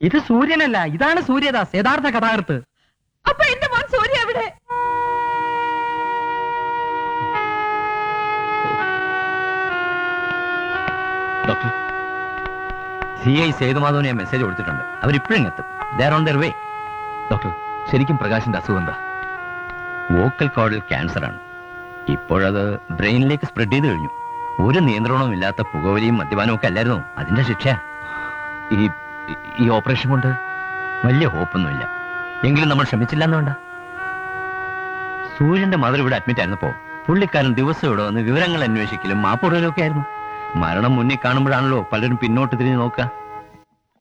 ഇത് സൂര്യനല്ല ഇതാണ് സൂര്യദാസ് യഥാർത്ഥ കഥാകൃത്ത് അപ്പൊ എന്റെ മോൻ സൂര്യ എവിടെ ഡോക്ടർ സി ഐ സേതുമാധവന് ഞാൻ മെസ്സേജ് കൊടുത്തിട്ടുണ്ട് അവരിപ്പോഴും എത്തും they're on their way doctor ശരിക്കും പ്രകാശിന്റെ അസുഖം എന്താ വോക്കൽ കോഡിൽ ക്യാൻസർ ആണ് ഇപ്പോഴത് ബ്രെയിനിലേക്ക് സ്പ്രെഡ് ചെയ്ത് കഴിഞ്ഞു ഒരു നിയന്ത്രണവും ഇല്ലാത്ത പുകവലിയും മദ്യപാനവും ഒക്കെ അല്ലായിരുന്നു അതിന്റെ ശിക്ഷ ഈ ഈ ഓപ്പറേഷൻ കൊണ്ട് വലിയ ഹോപ്പൊന്നുമില്ല എങ്കിലും നമ്മൾ ശ്രമിച്ചില്ല എന്ന് വേണ്ട സൂര്യന്റെ മദർ ഇവിടെ അഡ്മിറ്റ് ആയിരുന്നപ്പോ പുള്ളിക്കാരൻ ദിവസം ഇവിടെ വന്ന് വിവരങ്ങൾ അന്വേഷിക്കലും മാപ്പുറയിലും ഒക്കെ ആയിരുന്നു മരണം മുന്നിൽ കാണുമ്പോഴാണല്ലോ പലരും പിന്നോട്ട് തിരിഞ്ഞ് നോക്കുക